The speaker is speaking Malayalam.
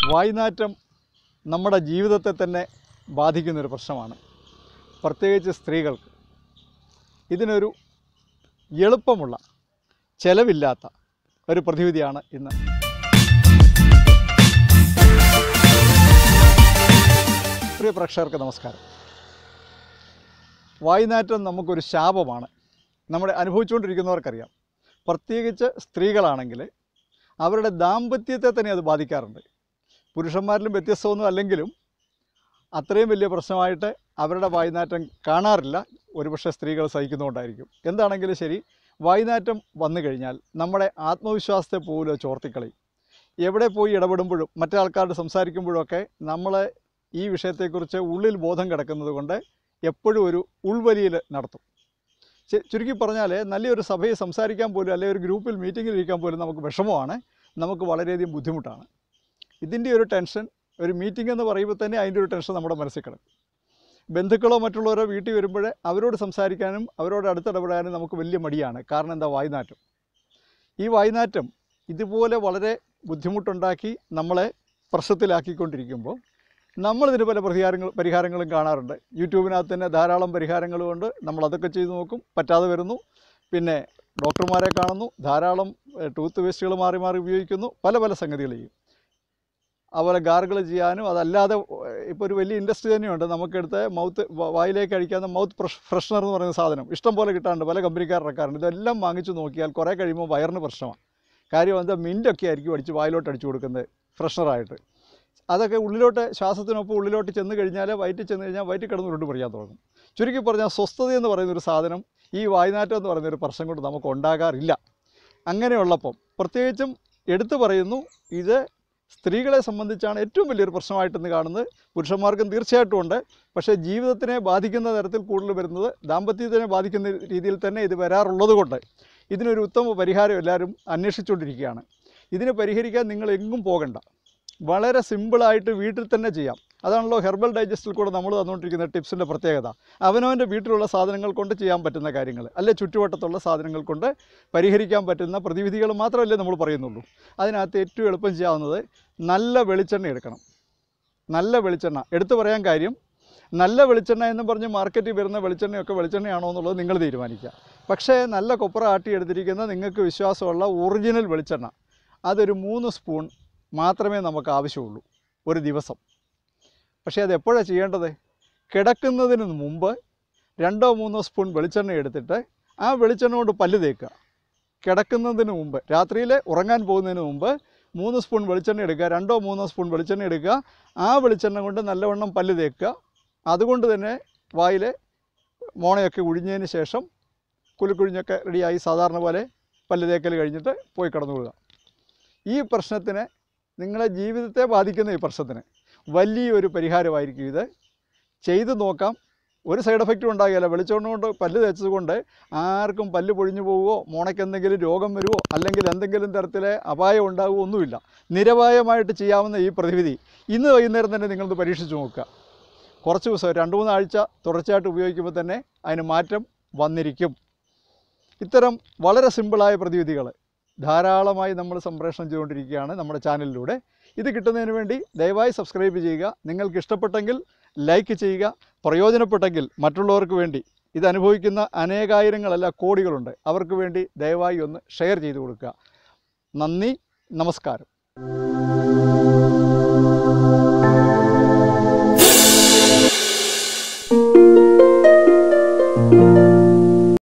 വായ്നാറ്റം നമ്മുടെ ജീവിതത്തെ തന്നെ ബാധിക്കുന്നൊരു പ്രശ്നമാണ് പ്രത്യേകിച്ച് സ്ത്രീകൾക്ക് ഇതിനൊരു എളുപ്പമുള്ള ചെലവില്ലാത്ത ഒരു പ്രതിവിധിയാണ് ഇന്ന് പ്രിയ പ്രേക്ഷകർക്ക് നമസ്കാരം വായ്നാറ്റം നമുക്കൊരു ശാപമാണ് നമ്മുടെ അനുഭവിച്ചുകൊണ്ടിരിക്കുന്നവർക്കറിയാം പ്രത്യേകിച്ച് സ്ത്രീകളാണെങ്കിൽ അവരുടെ ദാമ്പത്യത്തെ തന്നെ അത് ബാധിക്കാറുണ്ട് പുരുഷന്മാരിലും വ്യത്യസ്തമൊന്നും അല്ലെങ്കിലും അത്രയും വലിയ പ്രശ്നമായിട്ട് അവരുടെ വായ്നാറ്റം കാണാറില്ല ഒരുപക്ഷെ സ്ത്രീകൾ സഹിക്കുന്നുകൊണ്ടായിരിക്കും എന്താണെങ്കിലും ശരി വായ്നാറ്റം വന്നു കഴിഞ്ഞാൽ നമ്മുടെ ആത്മവിശ്വാസത്തെ പോലും ചോർത്തിക്കളയും എവിടെ പോയി ഇടപെടുമ്പോഴും മറ്റേ ആൾക്കാരോട് സംസാരിക്കുമ്പോഴൊക്കെ നമ്മളെ ഈ വിഷയത്തെക്കുറിച്ച് ഉള്ളിൽ ബോധം കിടക്കുന്നത് കൊണ്ട് എപ്പോഴും ഒരു ഉൾവലിയിൽ നടത്തും ചെ- ചുരുക്കി പറഞ്ഞാൽ നല്ലൊരു സഭയിൽ സംസാരിക്കാൻ പോലും അല്ലെങ്കിൽ ഒരു ഗ്രൂപ്പിൽ മീറ്റിങ്ങിൽ ഇരിക്കാൻ പോലും നമുക്ക് വിഷമമാണ് നമുക്ക് വളരെയധികം ബുദ്ധിമുട്ടാണ് ഇതിൻ്റെ ഒരു ടെൻഷൻ ഒരു മീറ്റിംഗ് എന്ന് പറയുമ്പോൾ തന്നെ അതിൻ്റെ ഒരു ടെൻഷൻ നമ്മുടെ മനസ്സിൽ കിടക്കും ബന്ധുക്കളോ മറ്റുള്ളവരോ വീട്ടിൽ വരുമ്പോൾ അവരോട് സംസാരിക്കാനും അവരോട് അടുത്തിടപെടാനും നമുക്ക് വലിയ മടിയാണ് കാരണം എന്താ വായ്നാറ്റം ഈ വായ്നാറ്റം ഇതുപോലെ വളരെ ബുദ്ധിമുട്ടുണ്ടാക്കി നമ്മളെ പ്രശ്നത്തിലാക്കിക്കൊണ്ടിരിക്കുമ്പോൾ നമ്മളിതിന് പല പരിഹാരങ്ങൾ പരിഹാരങ്ങളും കാണാറുണ്ട് യൂട്യൂബിനകത്ത് തന്നെ ധാരാളം പരിഹാരങ്ങളുമുണ്ട് നമ്മൾ അതൊക്കെ ചെയ്തു നോക്കും പറ്റാതെ വരുന്നു പിന്നെ ഡോക്ടർമാരെ കാണുന്നു ധാരാളം ടൂത്ത് വേസ്റ്റുകൾ മാറി മാറി ഉപയോഗിക്കുന്നു പല പല സംഗതികൾ ചെയ്യും അതുപോലെ ഗാർഗിൾ ചെയ്യാനും അതല്ലാതെ ഇപ്പോൾ ഒരു വലിയ ഇൻഡസ്ട്രി തന്നെയുണ്ട് നമുക്കെടുത്ത് മൗത്ത് വായിലേക്ക് അടിക്കാവുന്ന മൗത്ത് ഫ്രഷ് ഫ്രഷ്നർ എന്ന് പറയുന്ന സാധനം ഇഷ്ടം പോലെ കിട്ടാറുണ്ട് പല കമ്പനിക്കാർ ഇറക്കാറുണ്ട് ഇതെല്ലാം വാങ്ങിച്ച് നോക്കിയാൽ കുറേ കഴിയുമ്പോൾ വയറിന് പ്രശ്നമാണ് കാര്യം എന്താ മിൻറ്റൊക്കെ ആയിരിക്കും അടിച്ച് വായിലോട്ട് അടിച്ചു കൊടുക്കുന്നത് ഫ്രഷ്നറായിട്ട് അതൊക്കെ ഉള്ളിലോട്ട് ശ്വാസത്തിനൊപ്പം ഉള്ളിലോട്ട് ചെന്ന് കഴിഞ്ഞാൽ വയറ്റിൽ ചെന്ന് കഴിഞ്ഞാൽ വയറ്റിൽ കിടന്ന് ഉരുണ്ട് പറയാൻ തുടങ്ങും ചുരുക്കി പറഞ്ഞാൽ സ്വസ്ഥത എന്ന് പറയുന്ന ഒരു സാധനം ഈ വായ്നാറ്റം എന്ന് പറയുന്ന ഒരു പ്രശ്നം കൊണ്ട് നമുക്ക് ഉണ്ടാകാറില്ല അങ്ങനെയുള്ളപ്പം പ്രത്യേകിച്ചും എടുത്തു പറയുന്നു ഇത് സ്ത്രീകളെ സംബന്ധിച്ചാണ് ഏറ്റവും വലിയൊരു പ്രശ്നമായിട്ടെന്ന് കാണുന്നത് പുരുഷന്മാർക്കും തീർച്ചയായിട്ടും ഉണ്ട് പക്ഷേ ജീവിതത്തിനെ ബാധിക്കുന്ന തരത്തിൽ കൂടുതൽ വരുന്നത് ദാമ്പത്യത്തിനെ ബാധിക്കുന്ന രീതിയിൽ തന്നെ ഇത് വരാറുള്ളത് കൊണ്ട് ഇതിനൊരു ഉത്തമ പരിഹാരം എല്ലാവരും അന്വേഷിച്ചുകൊണ്ടിരിക്കുകയാണ് ഇതിനെ പരിഹരിക്കാൻ നിങ്ങൾ എങ്ങും പോകണ്ട വളരെ സിമ്പിളായിട്ട് വീട്ടിൽ തന്നെ ചെയ്യാം അതാണല്ലോ ഹെർബൽ ഡൈജസ്റ്റിൽ കൂടെ നമ്മൾ തന്നുകൊണ്ടിരിക്കുന്ന ടിപ്സിൻ്റെ പ്രത്യേകത അവനവൻ്റെ വീട്ടിലുള്ള സാധനങ്ങൾ കൊണ്ട് ചെയ്യാൻ പറ്റുന്ന കാര്യങ്ങൾ അല്ലെ ചുറ്റുവട്ടത്തുള്ള സാധനങ്ങൾ കൊണ്ട് പരിഹരിക്കാൻ പറ്റുന്ന പ്രതിവിധികൾ മാത്രമല്ലേ നമ്മൾ പറയുന്നുള്ളൂ അതിനകത്ത് ഏറ്റവും എളുപ്പം ചെയ്യാവുന്നത് നല്ല വെളിച്ചെണ്ണ എടുക്കണം നല്ല വെളിച്ചെണ്ണ എടുത്തു പറയാൻ കാര്യം നല്ല വെളിച്ചെണ്ണ എന്ന് പറഞ്ഞ് മാർക്കറ്റിൽ വരുന്ന വെളിച്ചെണ്ണയൊക്കെ വെളിച്ചെണ്ണയാണോ എന്നുള്ളത് നിങ്ങൾ തീരുമാനിക്കുക പക്ഷേ നല്ല കൊപ്ര ആട്ടി എടുത്തിരിക്കുന്ന നിങ്ങൾക്ക് വിശ്വാസമുള്ള ഒറിജിനൽ വെളിച്ചെണ്ണ അതൊരു മൂന്ന് സ്പൂൺ മാത്രമേ നമുക്ക് ആവശ്യമുള്ളൂ ഒരു ദിവസം പക്ഷേ അത് എപ്പോഴാണ് ചെയ്യേണ്ടത് കിടക്കുന്നതിന് മുമ്പ് രണ്ടോ മൂന്നോ സ്പൂൺ വെളിച്ചെണ്ണ എടുത്തിട്ട് ആ വെളിച്ചെണ്ണ കൊണ്ട് പല്ല് തേക്കുക കിടക്കുന്നതിന് മുമ്പ് രാത്രിയിൽ ഉറങ്ങാൻ പോകുന്നതിന് മുമ്പ് മൂന്ന് സ്പൂൺ വെളിച്ചെണ്ണ എടുക്കുക രണ്ടോ മൂന്നോ സ്പൂൺ വെളിച്ചെണ്ണ എടുക്കുക ആ വെളിച്ചെണ്ണ കൊണ്ട് നല്ലവണ്ണം പല്ല് തേക്കുക അതുകൊണ്ട് തന്നെ വായിൽ മോണയൊക്കെ ഉഴിഞ്ഞതിന് ശേഷം കുലുക്കുഴിഞ്ഞൊക്കെ റെഡിയായി സാധാരണ പോലെ പല്ല് തേക്കൽ കഴിഞ്ഞിട്ട് പോയി കിടന്നുകൊള്ളുക ഈ പ്രശ്നത്തിന് നിങ്ങളെ ജീവിതത്തെ ബാധിക്കുന്ന ഈ പ്രശ്നത്തിന് വലിയൊരു പരിഹാരമായിരിക്കും ഇത് ചെയ്തു നോക്കാം ഒരു സൈഡ് എഫക്റ്റും ഉണ്ടാകില്ല വെളിച്ചെണ്ണ കൊണ്ട് പല്ല് തേച്ചതുകൊണ്ട് ആർക്കും പല്ല് പൊഴിഞ്ഞു പോവുമോ മോണയ്ക്ക് എന്തെങ്കിലും രോഗം വരുമോ അല്ലെങ്കിൽ എന്തെങ്കിലും തരത്തിലെ അപായം ഉണ്ടാവുമോ ഒന്നുമില്ല നിരപായമായിട്ട് ചെയ്യാവുന്ന ഈ പ്രതിവിധി ഇന്ന് വൈകുന്നേരം തന്നെ നിങ്ങളത് പരീക്ഷിച്ച് നോക്കുക കുറച്ച് ദിവസം രണ്ട് മൂന്നാഴ്ച തുടർച്ചയായിട്ട് ഉപയോഗിക്കുമ്പോൾ തന്നെ അതിന് മാറ്റം വന്നിരിക്കും ഇത്തരം വളരെ സിമ്പിളായ പ്രതിവിധികൾ ധാരാളമായി നമ്മൾ സംപ്രേഷണം ചെയ്തുകൊണ്ടിരിക്കുകയാണ് നമ്മുടെ ചാനലിലൂടെ ഇത് കിട്ടുന്നതിന് വേണ്ടി ദയവായി സബ്സ്ക്രൈബ് ചെയ്യുക നിങ്ങൾക്ക് ഇഷ്ടപ്പെട്ടെങ്കിൽ ലൈക്ക് ചെയ്യുക പ്രയോജനപ്പെട്ടെങ്കിൽ മറ്റുള്ളവർക്ക് വേണ്ടി ഇത് അനുഭവിക്കുന്ന അനേകായിരങ്ങളല്ല കോടികളുണ്ട് അവർക്ക് വേണ്ടി ദയവായി ഒന്ന് ഷെയർ ചെയ്തു കൊടുക്കുക നന്ദി നമസ്കാരം